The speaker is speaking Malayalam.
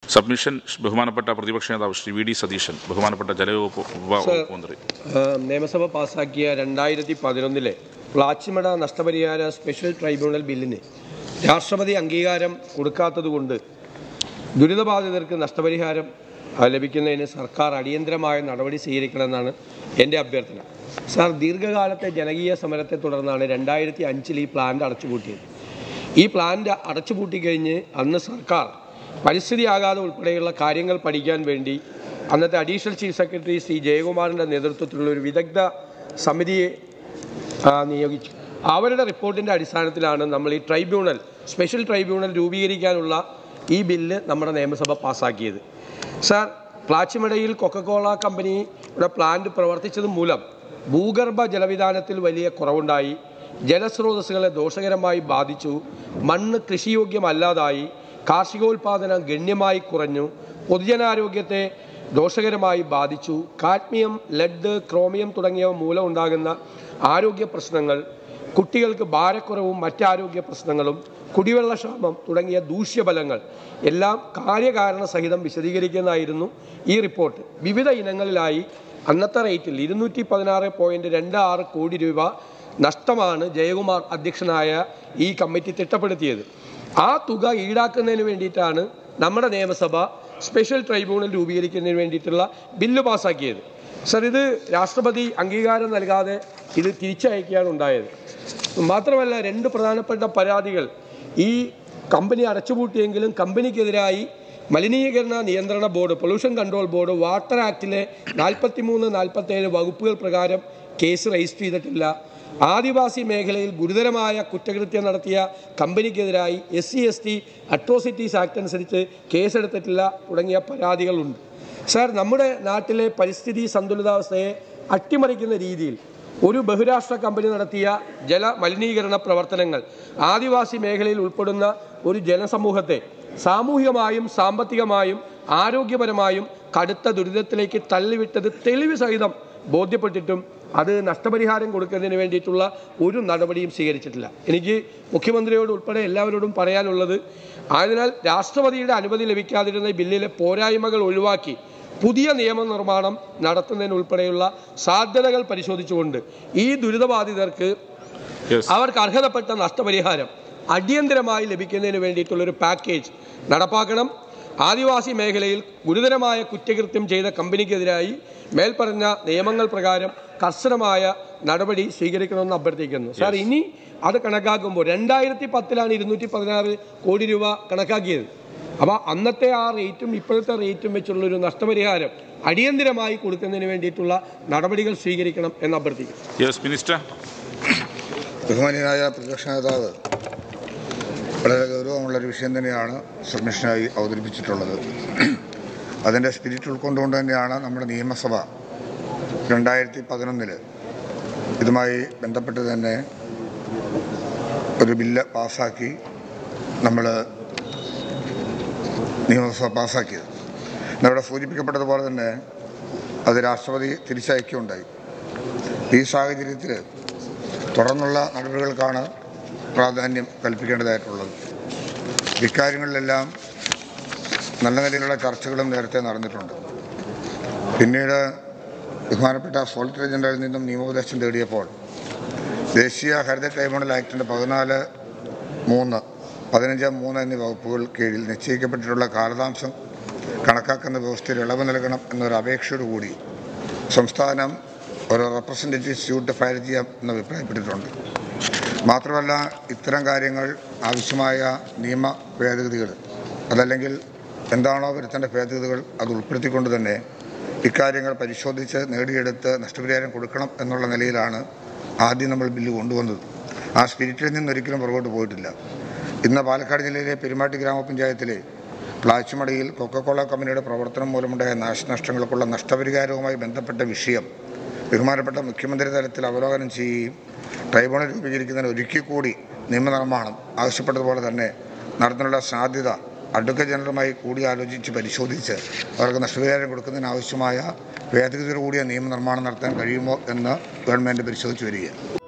സബ്മിഷൻ ബഹുമാനപ്പെട്ട പ്രതിപക്ഷ നേതാവ് ശ്രീ വി ഡി സതീശൻ ബഹുമാനപ്പെട്ട ജലവകുപ്പ് ഉപവകുപ്പ് മന്ത്രി ആ, നിയമസഭ പാസാക്കിയ രണ്ടായിരത്തി പതിനൊന്നിലെ പ്ലാച്ചിമട നഷ്ടപരിഹാര സ്പെഷ്യൽ ട്രൈബ്യൂണൽ ബില്ലിന് രാഷ്ട്രപതി അംഗീകാരം കൊടുക്കാത്തതുകൊണ്ട് ദുരിതബാധിതർക്ക് നഷ്ടപരിഹാരം ആ, ലഭിക്കുന്നതിന് സർക്കാർ അടിയന്തരമായ നടപടി സ്വീകരിക്കണമെന്നാണ് എൻ്റെ അഭ്യർത്ഥന സാർ ദീർഘകാലത്തെ ജനകീയ സമരത്തെ തുടർന്നാണ് രണ്ടായിരത്തി അഞ്ചിൽ ഈ പ്ലാന്റ് അടച്ചുപൂട്ടിയത് ഈ പ്ലാന്റ് അടച്ചുപൂട്ടിക്കഴിഞ്ഞ് അന്ന് സർക്കാർ പരിസ്ഥിതി ആഘാതം ഉൾപ്പെടെയുള്ള കാര്യങ്ങൾ പഠിക്കാൻ വേണ്ടി അന്നത്തെ അഡീഷണൽ ചീഫ് സെക്രട്ടറി ശ്രീ ജയകുമാറിൻ്റെ നേതൃത്വത്തിലുള്ള ഒരു വിദഗ്ധ സമിതിയെ ആ, നിയോഗിച്ചു അവരുടെ റിപ്പോർട്ടിൻ്റെ അടിസ്ഥാനത്തിലാണ് നമ്മൾ ഈ ട്രൈബ്യൂണൽ സ്പെഷ്യൽ ട്രൈബ്യൂണൽ രൂപീകരിക്കാനുള്ള ഈ ബില്ല് നമ്മുടെ നിയമസഭ പാസ്സാക്കിയത് സാർ പ്ലാച്ചിമടയിൽ കൊക്കക്കോള കമ്പനിയുടെ പ്ലാന്റ് പ്രവർത്തിച്ചത് മൂലം ഭൂഗർഭ ജലവിധാനത്തിൽ വലിയ കുറവുണ്ടായി ജലസ്രോതസ്സുകളെ ദോഷകരമായി ബാധിച്ചു മണ്ണ് കൃഷിയോഗ്യമല്ലാതായി കാർഷികോൽപാദനം ഗണ്യമായി കുറഞ്ഞു പൊതുജനാരോഗ്യത്തെ ദോഷകരമായി ബാധിച്ചു കാഡ്മിയം ലെഡ് ക്രോമിയം തുടങ്ങിയവ മൂലം ഉണ്ടാകുന്ന ആരോഗ്യ പ്രശ്നങ്ങൾ കുട്ടികൾക്ക് ഭാരക്കുറവും മറ്റാരോഗ്യ പ്രശ്നങ്ങളും കുടിവെള്ളക്ഷാമം തുടങ്ങിയ ദൂഷ്യഫലങ്ങൾ എല്ലാം കാര്യകാരണ സഹിതം വിശദീകരിക്കുന്നതായിരുന്നു ഈ റിപ്പോർട്ട് വിവിധ ഇനങ്ങളിലായി അന്നത്തെ റേറ്റിൽ ഇരുന്നൂറ്റി പതിനാറ് പോയിന്റ് രണ്ട് ആറ് കോടി രൂപ നഷ്ടമാണ് ജയകുമാർ അധ്യക്ഷനായ ഈ കമ്മിറ്റി തിട്ടപ്പെടുത്തിയത് ആ തുക ഈടാക്കുന്നതിന് വേണ്ടിയിട്ടാണ് നമ്മുടെ നിയമസഭ സ്പെഷ്യൽ ട്രൈബ്യൂണൽ രൂപീകരിക്കുന്നതിന് വേണ്ടിയിട്ടുള്ള ബില്ല് പാസ്സാക്കിയത് സർ ഇത് രാഷ്ട്രപതി അംഗീകാരം നൽകാതെ ഇത് തിരിച്ചയക്കുകയാണ് ഉണ്ടായത് മാത്രമല്ല രണ്ട് പ്രധാനപ്പെട്ട പരാതികൾ ഈ കമ്പനി അടച്ചുപൂട്ടിയെങ്കിലും കമ്പനിക്കെതിരായി മലിനീകരണ നിയന്ത്രണ board pollution control board water ആക്ടിലെ നാൽപ്പത്തി മൂന്ന് നാൽപ്പത്തേഴ് വകുപ്പുകൾ പ്രകാരം കേസ് രജിസ്റ്റർ ചെയ്തിട്ടില്ല ആദിവാസി മേഖലയിൽ ഗുരുതരമായ കുറ്റകൃത്യം നടത്തിയ കമ്പനിക്കെതിരായി S C S T atrocities act അനുസരിച്ച് കേസെടുത്തിട്ടില്ല തുടങ്ങിയ പരാതികളുണ്ട് സാർ നമ്മുടെ നാട്ടിലെ പരിസ്ഥിതി സന്തുലിതാവസ്ഥയെ അട്ടിമറിക്കുന്ന രീതിയിൽ ഒരു ബഹുരാഷ്ട്ര കമ്പനി നടത്തിയ ജല മലിനീകരണ പ്രവർത്തനങ്ങൾ ആദിവാസി മേഖലയിൽ ഉൾപ്പെടുന്ന ഒരു ജനസമൂഹത്തെ സാമൂഹികമായും സാമ്പത്തികമായും ആരോഗ്യപരമായും കടുത്ത ദുരിതത്തിലേക്ക് തള്ളിവിട്ടത് തെളിവ് സഹിതം ബോധ്യപ്പെട്ടിട്ടും അത് നഷ്ടപരിഹാരം കൊടുക്കുന്നതിന് വേണ്ടിയിട്ടുള്ള ഒരു നടപടിയും സ്വീകരിച്ചിട്ടില്ല എനിക്ക് മുഖ്യമന്ത്രിയോട് ഉൾപ്പെടെ എല്ലാവരോടും പറയാനുള്ളത് ആയതിനാൽ രാഷ്ട്രപതിയുടെ അനുമതി ലഭിക്കാതിരുന്ന ഈ ബില്ലിലെ പോരായ്മകൾ ഒഴിവാക്കി പുതിയ നിയമനിർമ്മാണം നടത്തുന്നതിനുൾപ്പെടെയുള്ള സാധ്യതകൾ പരിശോധിച്ചുകൊണ്ട് ഈ ദുരിതബാധിതർക്ക് യെസ് അവർക്ക് അർഹതപ്പെട്ട നഷ്ടപരിഹാരം അടിയന്തരമായി ലഭിക്കുന്നതിന് വേണ്ടിയിട്ടുള്ളൊരു പാക്കേജ് നടപ്പാക്കണം ആദിവാസി മേഖലയിൽ ഗുരുതരമായ കുറ്റകൃത്യം ചെയ്ത കമ്പനിക്കെതിരായി മേൽപ്പറഞ്ഞ നിയമങ്ങൾ പ്രകാരം കർശനമായ നടപടി സ്വീകരിക്കണമെന്ന് അഭ്യർത്ഥിക്കുന്നു സാർ ഇനി അത് കണക്കാക്കുമ്പോൾ രണ്ടായിരത്തി പത്തിലാണ് ഇരുന്നൂറ്റി പതിനാറ് കോടി രൂപ കണക്കാക്കിയത് അപ്പോൾ അന്നത്തെ ആ റേറ്റും ഇപ്പോഴത്തെ റേറ്റും വെച്ചുള്ളൊരു നഷ്ടപരിഹാരം അടിയന്തരമായി കൊടുക്കുന്നതിന് വേണ്ടിയിട്ടുള്ള നടപടികൾ സ്വീകരിക്കണം എന്ന് അഭ്യർത്ഥിക്കുന്നു യെസ് മിനിസ്റ്റർ ബഹുമാനിയായ പ്രതിപക്ഷ നേതാവ് വളരെ ഗൗരവമുള്ളൊരു വിഷയം തന്നെയാണ് സബ്മിഷനായി അവതരിപ്പിച്ചിട്ടുള്ളത് അതിൻ്റെ സ്പിരിറ്റ് ഉൾക്കൊണ്ടുകൊണ്ട് തന്നെയാണ് നമ്മുടെ നിയമസഭ രണ്ടായിരത്തി പതിനൊന്നിൽ ഇതുമായി ബന്ധപ്പെട്ട് തന്നെ ഒരു ബില്ല് പാസ്സാക്കി നമ്മൾ നിയമസഭ പാസ്സാക്കിയത് ഇവിടെ സൂചിപ്പിക്കപ്പെട്ടതുപോലെ തന്നെ അത് രാഷ്ട്രപതി തിരിച്ചയക്കുകയുണ്ടായി ഈ സാഹചര്യത്തിൽ തുടർന്നുള്ള നടപടികൾക്കാണ് പ്രാധാന്യം കൽപ്പിക്കേണ്ടതായിട്ടുള്ളത് ഇക്കാര്യങ്ങളിലെല്ലാം നല്ല നിലയിലുള്ള ചർച്ചകളും നേരത്തെ നടന്നിട്ടുണ്ട് പിന്നീട് ബഹുമാനപ്പെട്ട സോളിറ്ററി ജനറലിൽ നിന്നും നിയമോപദേശം തേടിയപ്പോൾ ദേശീയ ഹരിത ട്രൈബ്യൂണൽ ആക്ടിൻ്റെ പതിനാല് മൂന്ന് പതിനഞ്ച് മൂന്ന് എന്നീ വകുപ്പുകൾ കീഴിൽ നിശ്ചയിക്കപ്പെട്ടിട്ടുള്ള കാലതാമസം കണക്കാക്കുന്ന വ്യവസ്ഥയിൽ ഇളവ് നൽകണം എന്നൊരു അപേക്ഷയോടുകൂടി സംസ്ഥാനം ഒരു റെപ്രസെൻറ്റേറ്റീവ് സ്യൂട്ട് ഫയൽ ചെയ്യാം എന്ന് അഭിപ്രായപ്പെട്ടിട്ടുണ്ട് മാത്രമല്ല ഇത്തരം കാര്യങ്ങൾ ആവശ്യമായ നിയമ ഭേദഗതികൾ അതല്ലെങ്കിൽ എന്താണോ വരുത്തേണ്ട ഭേദഗതികൾ അത് ഉൾപ്പെടുത്തിക്കൊണ്ട് തന്നെ ഇക്കാര്യങ്ങൾ പരിശോധിച്ച് നേടിയെടുത്ത് നഷ്ടപരിഹാരം കൊടുക്കണം എന്നുള്ള നിലയിലാണ് ആദ്യം നമ്മൾ ബില്ല് കൊണ്ടുവന്നത് ആ സ്പിരിറ്റിൽ നിന്നൊരിക്കലും പുറകോട്ട് പോയിട്ടില്ല ഇന്ന് പാലക്കാട് ജില്ലയിലെ പെരുമാട്ടി ഗ്രാമപഞ്ചായത്തിലെ പ്ലാച്ചിമടയിൽ കൊക്കക്കോള കമ്പനിയുടെ പ്രവർത്തനം മൂലമുണ്ടായ നാശനഷ്ടങ്ങൾക്കുള്ള നഷ്ടപരിഹാരവുമായി ബന്ധപ്പെട്ട വിഷയം ബഹുമാനപ്പെട്ട മുഖ്യമന്ത്രി തലത്തിൽ അവലോകനം ചെയ്യുകയും ട്രൈബ്യൂണൽ രൂപീകരിക്കുന്നതിന് ഒരിക്കൽ കൂടി നിയമനിർമ്മാണം ആവശ്യപ്പെട്ടതുപോലെ തന്നെ നടത്തുന്നുള്ള സാധ്യത അഡ്വക്കേറ്റ് ജനറലുമായി കൂടിയാലോചിച്ച് പരിശോധിച്ച് അവർക്ക് നഷ്ടപരിഹാരം കൊടുക്കുന്നതിന് ആവശ്യമായ ഭേദഗതിയോടുകൂടിയ നിയമനിർമ്മാണം നടത്താൻ കഴിയുമോ എന്ന് ഗവൺമെൻറ് പരിശോധിച്ച് വരികയാണ്